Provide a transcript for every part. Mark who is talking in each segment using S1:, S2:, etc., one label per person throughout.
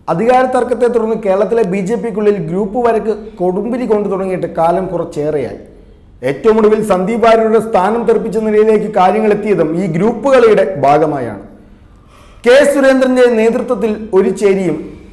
S1: അധികാര തർക്കത്തെ തുടർന്ന് കേരളത്തിലെ ബി ജെ പിക്കുള്ളിൽ ഗ്രൂപ്പ് വരക്ക് കൊടുമ്പിരി കൊണ്ടു തുടങ്ങിയിട്ട് കാലം കുറച്ചേറെയായി ഏറ്റവും ഒടുവിൽ സന്ദീപ് വാര്യരുടെ സ്ഥാനം തെറിപ്പിച്ച നിലയിലേക്ക് കാര്യങ്ങൾ എത്തിയതും ഈ ഗ്രൂപ്പ് കളിയുടെ ഭാഗമായാണ് കെ സുരേന്ദ്രന്റെ നേതൃത്വത്തിൽ ഒരു ചേരിയും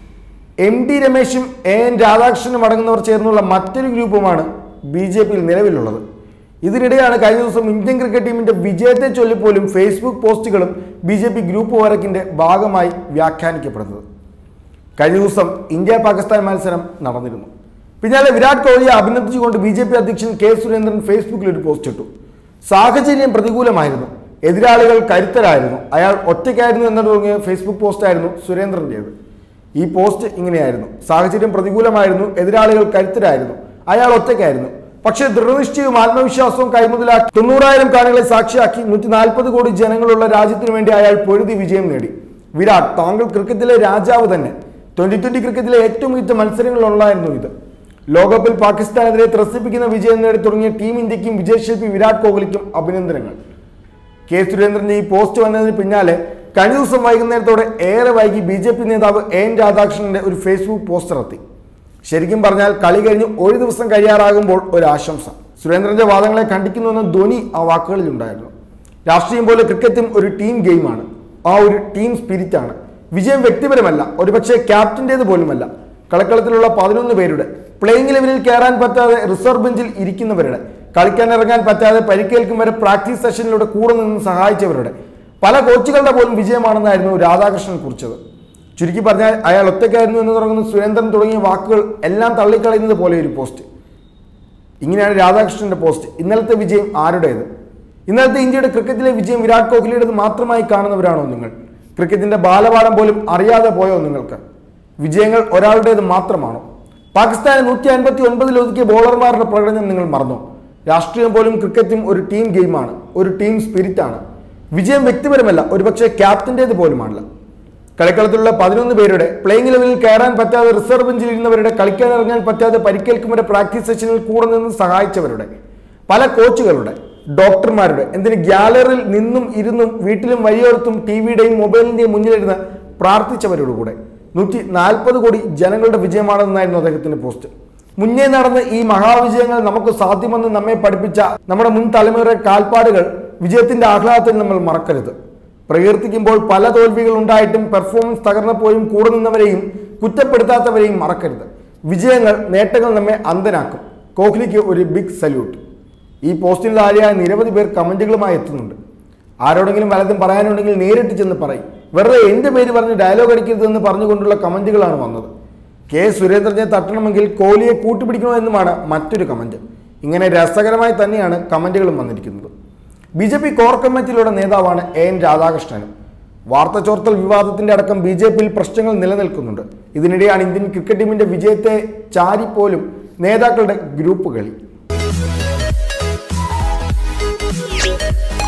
S1: എം ഡി രമേശും എ എൻ രാധാകൃഷ്ണനും അടങ്ങുന്നവർ ചേർന്നുള്ള മറ്റൊരു ഗ്രൂപ്പുമാണ് ബി ജെ പിയിൽ നിലവിലുള്ളത് ഇതിനിടെയാണ് കഴിഞ്ഞ ദിവസം ഇന്ത്യൻ ക്രിക്കറ്റ് ടീമിന്റെ വിജയത്തെ ചൊല്ലിപ്പോലും ഫേസ്ബുക്ക് പോസ്റ്റുകളും ബി ജെ പി ഗ്രൂപ്പ് വരക്കിന്റെ ഭാഗമായി വ്യാഖ്യാനിക്കപ്പെടുന്നത് കഴിഞ്ഞ ദിവസം ഇന്ത്യ പാകിസ്ഥാൻ മത്സരം നടന്നിരുന്നു പിന്നാലെ വിരാട് കോഹ്ലിയെ അഭിനന്ദിച്ചുകൊണ്ട് ബി ജെ പി അധ്യക്ഷൻ കെ സുരേന്ദ്രൻ ഫേസ്ബുക്കിൽ ഒരു പോസ്റ്റ് ഇട്ടു സാഹചര്യം പ്രതികൂലമായിരുന്നു എതിരാളികൾ കരുത്തരായിരുന്നു അയാൾ ഒറ്റയ്ക്കായിരുന്നു എന്ന് തുടങ്ങിയ ഫേസ്ബുക്ക് പോസ്റ്റായിരുന്നു സുരേന്ദ്രൻ്റേത് ഈ പോസ്റ്റ് ഇങ്ങനെയായിരുന്നു സാഹചര്യം പ്രതികൂലമായിരുന്നു എതിരാളികൾ കരുത്തരായിരുന്നു അയാൾ ഒറ്റയ്ക്കായിരുന്നു പക്ഷേ ദൃഢനിശ്ചയവും ആത്മവിശ്വാസവും കൈമുതലാക്കി തൊണ്ണൂറായിരം കാണികളെ സാക്ഷിയാക്കി നൂറ്റി നാൽപ്പത് കോടി ജനങ്ങളുള്ള രാജ്യത്തിനു വേണ്ടി അയാൾ പൊരുതി വിജയം നേടി വിരാട് താങ്കൾ ക്രിക്കറ്റിലെ രാജാവ് തന്നെ ട്വന്റി ട്വന്റി ക്രിക്കറ്റിലെ ഏറ്റവും മികച്ച മത്സരങ്ങളിലൊന്നായിരുന്നു ഇത് ലോകകപ്പിൽ പാകിസ്ഥാനെതിരെ ത്രസിപ്പിക്കുന്ന വിജയം നേടി തുടങ്ങിയ ടീം ഇന്ത്യക്കും വിജയശില്പി വിരാട് കോഹ്ലിക്കും അഭിനന്ദനങ്ങൾ കെ സുരേന്ദ്രന്റെ ഈ പോസ്റ്റ് വന്നതിന് പിന്നാലെ കഴിഞ്ഞ ദിവസം വൈകുന്നേരത്തോടെ ഏറെ വൈകി ബി ജെ പി നേതാവ് എ എൻ രാധാകൃഷ്ണന്റെ ഒരു ഫേസ്ബുക്ക് പോസ്റ്റർ എത്തി ശരിക്കും പറഞ്ഞാൽ കളി കഴിഞ്ഞ് ഒരു ദിവസം കഴിയാറാകുമ്പോൾ ഒരു ആശംസ സുരേന്ദ്രന്റെ വാദങ്ങളെ ഖണ്ഡിക്കുന്നുവെന്ന ധ്വനി ആ വാക്കുകളിലുണ്ടായിരുന്നു രാഷ്ട്രീയം പോലെ ക്രിക്കറ്റും ഒരു ടീം ഗെയിമാണ് ആ ഒരു ടീം സ്പിരിറ്റാണ് വിജയം വ്യക്തിപരമല്ല ഒരുപക്ഷെ ക്യാപ്റ്റന്റേത് പോലുമല്ല കളിക്കളത്തിലുള്ള പതിനൊന്ന് പേരുടെ പ്ലേയിങ് ലെവലിൽ കയറാൻ പറ്റാതെ റിസർവ് ബെഞ്ചിൽ ഇരിക്കുന്നവരുടെ കളിക്കാൻ ഇറങ്ങാൻ പറ്റാതെ പരിക്കേൽക്കും വരെ പ്രാക്ടീസ് സെഷനിലൂടെ കൂടെ നിന്ന് സഹായിച്ചവരുടെ പല കോച്ചുകളുടെ പോലും വിജയമാണെന്നായിരുന്നു രാധാകൃഷ്ണൻ കുറിച്ചത് ചുരുക്കി പറഞ്ഞാൽ അയാൾ ഒറ്റയ്ക്കായിരുന്നു എന്ന് തുടങ്ങുന്ന സുരേന്ദ്രൻ തുടങ്ങിയ വാക്കുകൾ എല്ലാം തള്ളിക്കളയുന്നത് പോലെ ഒരു പോസ്റ്റ് ഇങ്ങനെയാണ് രാധാകൃഷ്ണന്റെ പോസ്റ്റ് ഇന്നലത്തെ വിജയം ആരുടേത് ഇന്നലത്തെ ഇന്ത്യയുടെ ക്രിക്കറ്റിലെ വിജയം വിരാട് കോഹ്ലിയുടേത് മാത്രമായി കാണുന്നവരാണോ നിങ്ങൾ ക്രിക്കറ്റിന്റെ ബാലപാഠം പോലും അറിയാതെ പോയോ നിങ്ങൾക്ക് വിജയങ്ങൾ ഒരാളുടേത് മാത്രമാണോ പാകിസ്ഥാനെ നൂറ്റി അൻപത്തി ഒൻപതിൽ ഒതുക്കിയ ബോളർമാരുടെ പ്രകടനം നിങ്ങൾ മറന്നോ രാഷ്ട്രീയം പോലും ക്രിക്കറ്റും ഒരു ടീം ഗെയിമാണ് ഒരു ടീം സ്പിരിറ്റാണ് വിജയം വ്യക്തിപരമല്ല ഒരുപക്ഷെ ക്യാപ്റ്റന്റേത് പോലുമാണല്ല കളിക്കളത്തിലുള്ള പതിനൊന്ന് പേരുടെ പ്ലേയിങ് ലെവലിൽ കയറാൻ പറ്റാതെ റിസർവ് ബെഞ്ചിൽ ഇരുന്നവരുടെ കളിക്കാൻ ഇറങ്ങാൻ പറ്റാതെ പരിക്കേൽക്കുമ്പോൾ പ്രാക്ടീസ് സെഷനിൽ കൂടെ നിന്ന് സഹായിച്ചവരുടെ പല കോച്ചുകളുടെ ഡോക്ടർമാരുടെ എന്തിന് ഗ്യാലറിയിൽ നിന്നും ഇരുന്നും വീട്ടിലും വഴിയോർത്തും ടി വിയുടെയും മൊബൈലിന്റെയും മുന്നിലിരുന്ന് പ്രാർത്ഥിച്ചവരുടെ കൂടെ നൂറ്റി നാൽപ്പത് കോടി ജനങ്ങളുടെ വിജയമാണെന്നായിരുന്നു അദ്ദേഹത്തിന്റെ പോസ്റ്റ് മുന്നേ നടന്ന ഈ മഹാവിജയങ്ങൾ നമുക്ക് സാധ്യമെന്ന് നമ്മെ പഠിപ്പിച്ച നമ്മുടെ മുൻ തലമുറ കാൽപ്പാടുകൾ വിജയത്തിന്റെ ആഹ്ലാദത്തിൽ നമ്മൾ മറക്കരുത് പ്രകീർത്തിക്കുമ്പോൾ പല തോൽവികൾ ഉണ്ടായിട്ടും പെർഫോമൻസ് തകർന്നപ്പോഴും കൂടെ നിന്നവരെയും കുറ്റപ്പെടുത്താത്തവരെയും മറക്കരുത് വിജയങ്ങൾ നേട്ടങ്ങൾ നമ്മെ അന്ധനാക്കും കോഹ്ലിക്ക് ഒരു ബിഗ് സല്യൂട്ട് ഈ പോസ്റ്റിൽ താഴെയായ നിരവധി പേർ കമന്റുകളുമായി എത്തുന്നുണ്ട് ആരോടെങ്കിലും വലതും പറയാനുണ്ടെങ്കിൽ നേരിട്ട് ചെന്ന് പറയും വെറുതെ എൻ്റെ പേര് പറഞ്ഞ് ഡയലോഗ് അടിക്കരുതെന്ന് പറഞ്ഞുകൊണ്ടുള്ള കമന്റുകളാണ് വന്നത് കെ സുരേന്ദ്രനെ തട്ടണമെങ്കിൽ കോഹ്ലിയെ കൂട്ടുപിടിക്കണമെന്നുമാണ് മറ്റൊരു കമന്റ് ഇങ്ങനെ രസകരമായി തന്നെയാണ് കമന്റുകളും വന്നിരിക്കുന്നത് ബി ജെ പി കോർ കമ്മിറ്റിയിലുള്ള നേതാവാണ് എ എൻ രാധാകൃഷ്ണനും വാർത്ത ചോർത്തൽ വിവാദത്തിന്റെ അടക്കം ബി ജെ പിയിൽ പ്രശ്നങ്ങൾ നിലനിൽക്കുന്നുണ്ട് ഇതിനിടെയാണ് ഇന്ത്യൻ ക്രിക്കറ്റ് ടീമിന്റെ വിജയത്തെ ചാരിപ്പോലും നേതാക്കളുടെ ഗ്രൂപ്പ് കളി